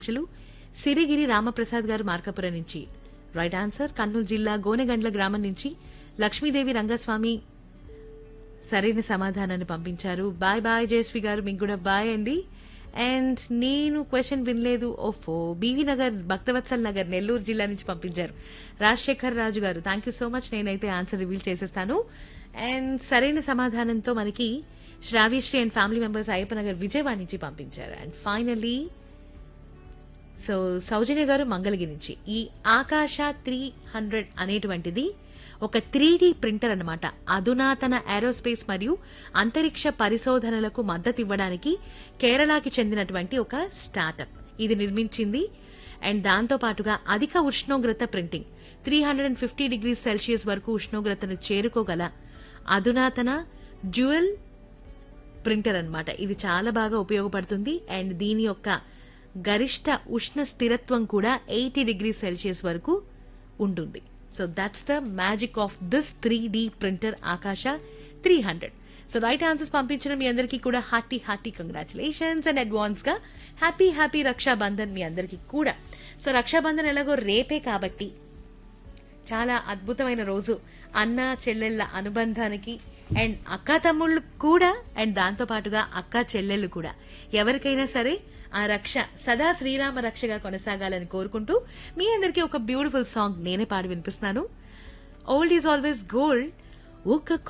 అధ్యక్షులు సిరిగిరి రామప్రసాద్ గారు మార్కాపురం నుంచి రైట్ ఆన్సర్ కర్నూలు జిల్లా గోనెగండ్ల గ్రామం నుంచి లక్ష్మీదేవి రంగస్వామి సరైన సమాధానాన్ని పంపించారు బాయ్ బాయ్ జయశ్రీ గారు మీకు కూడా బాయ్ అండి అండ్ నేను క్వశ్చన్ వినలేదు ఓఫో బీవీ నగర్ భక్తవత్సల్ నగర్ నెల్లూరు జిల్లా నుంచి పంపించారు రాజశేఖర్ రాజు గారు థ్యాంక్ యూ సో మచ్ నేనైతే ఆన్సర్ రివీల్ చేసేస్తాను అండ్ సరైన సమాధానంతో మనకి Sravyasri and family members Ayyappa Nagar Vijayawada నుంచి పంపించారు అండ్ ఫైనలీ సో సౌజన్య గారు మంగళగిరి నుంచి ఈ ఆకాశ త్రీ హండ్రెడ్ అనేటువంటిది ఒక త్రీ ప్రింటర్ అన్నమాట అధునాతన ఏరోస్పేస్ మరియు అంతరిక్ష పరిశోధనలకు మద్దతు ఇవ్వడానికి కేరళకి చెందినటువంటి ఒక స్టార్టప్ ఇది నిర్మించింది అండ్ దాంతో పాటుగా అధిక ఉష్ణోగ్రత printing three hundred and fifty degree Celsius వరకు ఉష్ణోగ్రతను చేరుకోగల అధునాతన డ్యూయల్ ప్రింటర్ అన్నమాట ఇది చాలా బాగా ఉపయోగపడుతుంది అండ్ దీని యొక్క గరిష్ట ఉష్ణ స్థిరత్వం కూడా ఎయిటీ డిగ్రీ సెల్సియస్ వరకు ఉంటుంది so that's the magic of this three D printer Aakash three hundred so right answers పంపించిన మీ అందరికీ కూడా hearty hearty congratulations and advance గా హ్యాపీ హ్యాపీ రక్షాబంధన్ మీ అందరికీ కూడా సో రక్షాబంధన్ ఎలాగో రేపే కాబట్టి చాలా అద్భుతమైన రోజు అన్న చెల్లెళ్ళ అనుబంధానికి అండ్ అక్క తమ్ముళ్ళు కూడా అండ్ దాంతో పాటుగా అక్క చెల్లెళ్ళు కూడా ఎవరికైనా సరే ఆ రక్ష సదా శ్రీరామ రక్షగా కొనసాగాలని కోరుకుంటూ మీ అందరికీ ఒక బ్యూటిఫుల్ సాంగ్ నేనే పాడి వినిపిస్తున్నాను ఓల్డ్ ఈజ్ ఆల్వేస్ గోల్డ్ ఒక